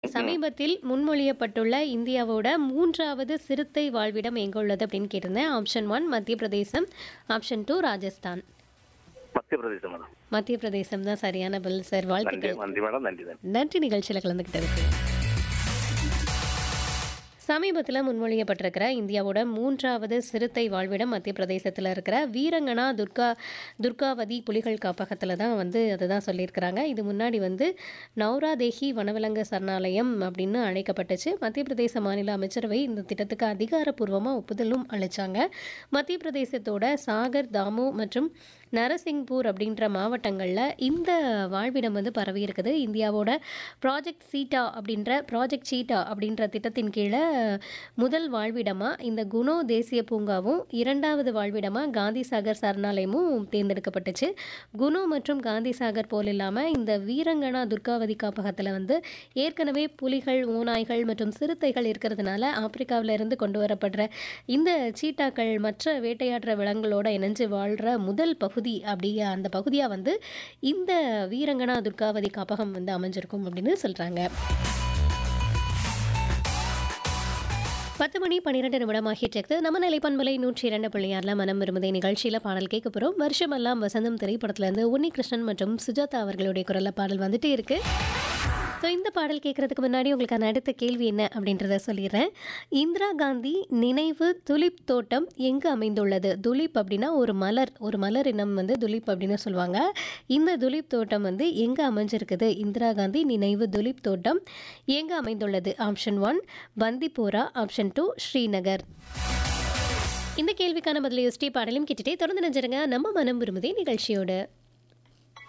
சமீபத்தில் முன்மொழியப்பட்டுள்ள இந்தியாவோட மூன்றாவது சிறுத்தை வாழ்விடம் எங்க உள்ளது அப்படின்னு கேட்டிருந்தேன் ஆப்ஷன் ஒன் மத்திய பிரதேசம் ஆப்ஷன் டூ ராஜஸ்தான் மத்திய பிரதேசம் மேடம் மத்திய பிரதேசம் தான் சரியான பதில் சார் நன்றி வாழ்த்துக்கள் நன்றி மேடம் நன்றி நன்றி நன்றி நிகழ்ச்சியில் கலந்துக்கிட்டதுக்கு சமீபத்தில் முன்மொழியப்பட்டிருக்கிற இந்தியாவோட மூன்றாவது சிறுத்தை வாழ்விடம் மத்திய பிரதேசத்தில் இருக்கிற வீரங்கனா துர்கா துர்காவதி புலிகள் காப்பகத்தில் தான் வந்து அதை தான் சொல்லியிருக்கிறாங்க இது முன்னாடி வந்து நௌராதேஹி வனவிலங்கு சரணாலயம் அப்படின்னு அழைக்கப்பட்டுச்சு மத்திய பிரதேச மாநில அமைச்சரவை இந்த திட்டத்துக்கு அதிகாரப்பூர்வமாக ஒப்புதலும் அளிச்சாங்க மத்திய பிரதேசத்தோட சாகர் தாமு மற்றும் நரசிங்பூர் அப்படின்ற மாவட்டங்களில் இந்த வாழ்விடம் வந்து பரவி இருக்குது இந்தியாவோட ப்ராஜெக்ட் சீட்டா அப்படின்ற ப்ராஜெக்ட் சீட்டா அப்படின்ற திட்டத்தின் கீழே முதல் வாழ்விடமாக இந்த குணோ தேசிய பூங்காவும் இரண்டாவது வாழ்விடமாக காந்தி சாகர் சரணாலயமும் தேர்ந்தெடுக்கப்பட்டுச்சு குணோ மற்றும் காந்தி சாகர் போல் இல்லாமல் இந்த வீரங்கனா துர்காவதி காப்பகத்தில் வந்து ஏற்கனவே புலிகள் ஓநாய்கள் மற்றும் சிறுத்தைகள் இருக்கிறதுனால ஆப்பிரிக்காவில இருந்து கொண்டு வரப்படுற இந்த சீட்டாக்கள் மற்ற வேட்டையாடுற விலங்குகளோட இணைஞ்சு வாழ்கிற முதல் பகுதி அப்படி அந்த பகுதியாக வந்து இந்த வீரங்கனா துர்காவதி காப்பகம் வந்து அமைஞ்சிருக்கும் அப்படின்னு சொல்கிறாங்க பத்து மணி பன்னிரெண்டு நிமிடம் ஆகிட்டு நம்ம நிலைப்பண்பலை நூற்றி இரண்டு பிள்ளையாரில் மனம் விரும்புதை நிகழ்ச்சியில் பாடல் கேட்க போகிறோம் வருஷமெல்லாம் வசந்தம் திரைப்படத்துலேருந்து உன்னிகிருஷ்ணன் மற்றும் சுஜாதா அவர்களுடைய குரலில் பாடல் வந்துட்டே இருக்கு ஸோ இந்த பாடல் கேட்குறதுக்கு முன்னாடி உங்களுக்கான அடுத்த கேள்வி என்ன அப்படின்றத சொல்லிடுறேன் இந்திரா காந்தி நினைவு துலிப் தோட்டம் எங்கு அமைந்துள்ளது துலிப் அப்படின்னா ஒரு மலர் ஒரு மலர் இனம் வந்து துலிப் அப்படின்னு சொல்லுவாங்க இந்த துலிப் தோட்டம் வந்து எங்கே அமைஞ்சிருக்குது இந்திரா காந்தி நினைவு துலிப் தோட்டம் எங்கே அமைந்துள்ளது option one Bandipora option two Srinagar இந்த கேள்விக்கான பதிலை யோசிச்சு பாடலும் கேட்டுட்டே தொடர்ந்து நினைச்சிருங்க நம்ம மனம் விரும்புதே நிகழ்ச்சியோட